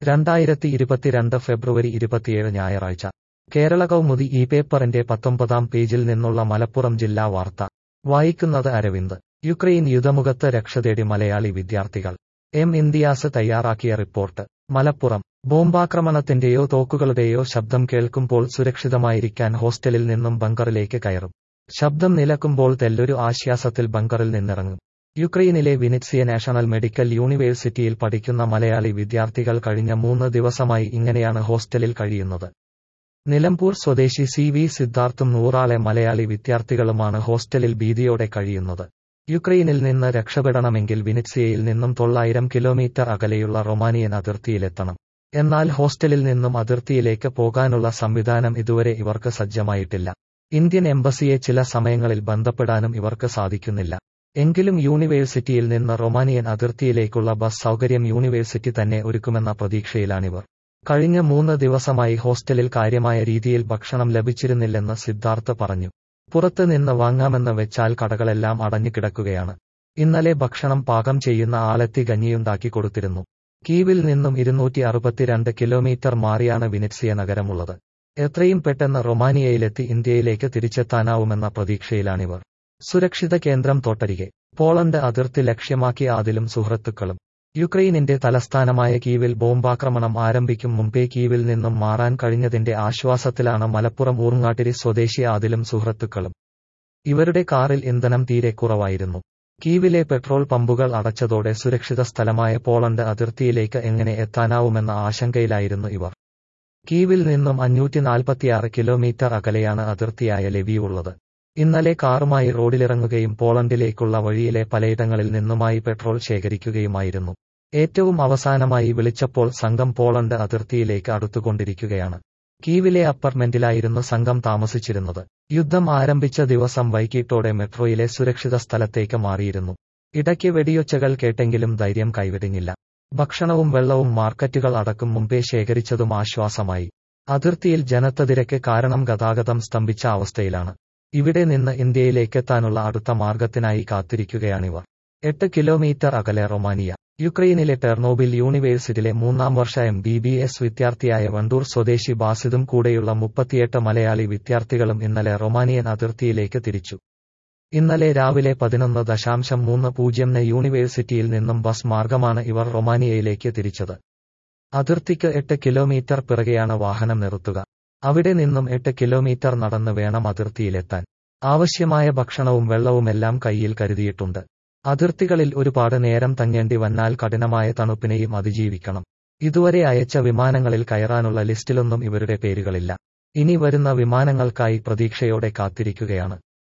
രണ്ടായിരത്തി ഇരുപത്തിരണ്ട് ഫെബ്രുവരി ഇരുപത്തിയേഴ് ഞായറാഴ്ച കേരള കൗമുദി ഈ പേപ്പറിന്റെ പത്തൊമ്പതാം പേജിൽ നിന്നുള്ള മലപ്പുറം ജില്ലാ വാർത്ത വായിക്കുന്നത് അരവിന്ദ് യുക്രൈൻ യുദ്ധമുഖത്ത് രക്ഷതേടി മലയാളി വിദ്യാർത്ഥികൾ എം ഇന്ത്യാസ് തയ്യാറാക്കിയ റിപ്പോർട്ട് മലപ്പുറം ബോംബാക്രമണത്തിന്റെയോ തോക്കുകളുടെയോ ശബ്ദം കേൾക്കുമ്പോൾ സുരക്ഷിതമായിരിക്കാൻ ഹോസ്റ്റലിൽ നിന്നും ബങ്കറിലേക്ക് കയറും ശബ്ദം നിലക്കുമ്പോൾ തെല്ലൊരു ആശ്വാസത്തിൽ ബങ്കറിൽ നിന്നിറങ്ങും യുക്രൈനിലെ വിനിറ്റ്സിയ നാഷണൽ മെഡിക്കൽ യൂണിവേഴ്സിറ്റിയിൽ പഠിക്കുന്ന മലയാളി വിദ്യാർത്ഥികൾ കഴിഞ്ഞ മൂന്ന് ദിവസമായി ഇങ്ങനെയാണ് ഹോസ്റ്റലിൽ കഴിയുന്നത് നിലമ്പൂർ സ്വദേശി സി വി സിദ്ധാർത്ഥും നൂറാളെ മലയാളി വിദ്യാർത്ഥികളുമാണ് ഹോസ്റ്റലിൽ ഭീതിയോടെ കഴിയുന്നത് യുക്രൈനിൽ നിന്ന് രക്ഷപ്പെടണമെങ്കിൽ വിനിറ്റ്സിയയിൽ നിന്നും തൊള്ളായിരം കിലോമീറ്റർ അകലെയുള്ള റൊമാനിയൻ അതിർത്തിയിലെത്തണം എന്നാൽ ഹോസ്റ്റലിൽ നിന്നും അതിർത്തിയിലേക്ക് പോകാനുള്ള സംവിധാനം ഇതുവരെ ഇവർക്ക് സജ്ജമായിട്ടില്ല ഇന്ത്യൻ എംബസിയെ ചില സമയങ്ങളിൽ ബന്ധപ്പെടാനും ഇവർക്ക് സാധിക്കുന്നില്ല എങ്കിലും യൂണിവേഴ്സിറ്റിയിൽ നിന്ന് റൊമാനിയൻ അതിർത്തിയിലേക്കുള്ള ബസ് സൗകര്യം യൂണിവേഴ്സിറ്റി തന്നെ ഒരുക്കുമെന്ന പ്രതീക്ഷയിലാണിവർ കഴിഞ്ഞ മൂന്ന് ദിവസമായി ഹോസ്റ്റലിൽ കാര്യമായ രീതിയിൽ ഭക്ഷണം ലഭിച്ചിരുന്നില്ലെന്ന് സിദ്ധാർത്ഥ് പറഞ്ഞു പുറത്ത് നിന്ന് വാങ്ങാമെന്ന് വെച്ചാൽ കടകളെല്ലാം അടഞ്ഞുകിടക്കുകയാണ് ഇന്നലെ ഭക്ഷണം പാകം ചെയ്യുന്ന ആളെത്തി കഞ്ഞിയുണ്ടാക്കി കൊടുത്തിരുന്നു കീവിൽ നിന്നും ഇരുന്നൂറ്റി അറുപത്തിരണ്ട് കിലോമീറ്റർ മാറിയാണ് വിനിറ്റ്സിയ നഗരമുള്ളത് എത്രയും പെട്ടെന്ന് റൊമാനിയയിലെത്തി ഇന്ത്യയിലേക്ക് തിരിച്ചെത്താനാവുമെന്ന പ്രതീക്ഷയിലാണിവർ സുരക്ഷിത കേന്ദ്രം തൊട്ടരികെ പോളണ്ട് അതിർത്തി ലക്ഷ്യമാക്കി ആദിലും സുഹൃത്തുക്കളും യുക്രൈനിന്റെ തലസ്ഥാനമായ കീവിൽ ബോംബാക്രമണം ആരംഭിക്കും മുമ്പേ കീവിൽ നിന്നും മാറാൻ കഴിഞ്ഞതിന്റെ ആശ്വാസത്തിലാണ് മലപ്പുറം ഊർങ്ങാട്ടിരി സ്വദേശി ആദിലും സുഹൃത്തുക്കളും ഇവരുടെ കാറിൽ ഇന്ധനം തീരെ കുറവായിരുന്നു കീവിലെ പെട്രോൾ പമ്പുകൾ അടച്ചതോടെ സുരക്ഷിത സ്ഥലമായ പോളണ്ട് അതിർത്തിയിലേക്ക് എങ്ങനെ എത്താനാവുമെന്ന ആശങ്കയിലായിരുന്നു ഇവർ കീവിൽ നിന്നും അഞ്ഞൂറ്റി നാൽപ്പത്തിയാറ് കിലോമീറ്റർ അകലെയാണ് അതിർത്തിയായ ലെവിയുള്ളത് ഇന്നലെ കാറുമായി റോഡിലിറങ്ങുകയും പോളണ്ടിലേക്കുള്ള വഴിയിലെ പലയിടങ്ങളിൽ നിന്നുമായി പെട്രോൾ ശേഖരിക്കുകയുമായിരുന്നു ഏറ്റവും അവസാനമായി വിളിച്ചപ്പോൾ സംഘം പോളണ്ട് അതിർത്തിയിലേക്ക് അടുത്തുകൊണ്ടിരിക്കുകയാണ് കീവിലെ അപ്പാർട്ട്മെന്റിലായിരുന്നു സംഘം താമസിച്ചിരുന്നത് യുദ്ധം ആരംഭിച്ച ദിവസം വൈകിട്ടോടെ മെട്രോയിലെ സുരക്ഷിത സ്ഥലത്തേക്ക് മാറിയിരുന്നു ഇടയ്ക്ക് വെടിയൊച്ചകൾ കേട്ടെങ്കിലും ധൈര്യം കൈവിടിഞ്ഞില്ല ഭക്ഷണവും വെള്ളവും മാർക്കറ്റുകൾ അടക്കും മുമ്പേ ശേഖരിച്ചതും ആശ്വാസമായി അതിർത്തിയിൽ ജനത്തതിരക്ക് കാരണം ഗതാഗതം സ്തംഭിച്ച അവസ്ഥയിലാണ് ഇവിടെ നിന്ന് ഇന്ത്യയിലേക്കെത്താനുള്ള അടുത്ത മാർഗത്തിനായി കാത്തിരിക്കുകയാണിവർ എട്ട് കിലോമീറ്റർ അകലെ റൊമാനിയ യുക്രൈനിലെ ടെർണോബിൽ യൂണിവേഴ്സിറ്റിയിലെ മൂന്നാം വർഷ എം ബി ബി എസ് വിദ്യാർത്ഥിയായ വണ്ടൂർ സ്വദേശി ബാസിദും കൂടെയുള്ള മുപ്പത്തിയെട്ട് മലയാളി വിദ്യാർത്ഥികളും ഇന്നലെ റൊമാനിയൻ അതിർത്തിയിലേക്ക് തിരിച്ചു ഇന്നലെ രാവിലെ പതിനൊന്ന് ദശാംശം മൂന്ന് പൂജ്യംന് യൂണിവേഴ്സിറ്റിയിൽ നിന്നും ബസ് മാർഗമാണ് ഇവർ റൊമാനിയയിലേക്ക് തിരിച്ചത് അതിർത്തിക്ക് എട്ട് കിലോമീറ്റർ പിറകെയാണ് വാഹനം നിർത്തുക അവിടെ നിന്നും എട്ട് കിലോമീറ്റർ നടന്ന് വേണം അതിർത്തിയിലെത്താൻ ആവശ്യമായ ഭക്ഷണവും വെള്ളവുമെല്ലാം കയ്യിൽ കരുതിയിട്ടുണ്ട് അതിർത്തികളിൽ ഒരുപാട് നേരം തങ്ങേണ്ടി വന്നാൽ കഠിനമായ തണുപ്പിനെയും അതിജീവിക്കണം ഇതുവരെ അയച്ച വിമാനങ്ങളിൽ കയറാനുള്ള ലിസ്റ്റിലൊന്നും ഇവരുടെ പേരുകളില്ല ഇനി വരുന്ന വിമാനങ്ങൾക്കായി പ്രതീക്ഷയോടെ കാത്തിരിക്കുകയാണ്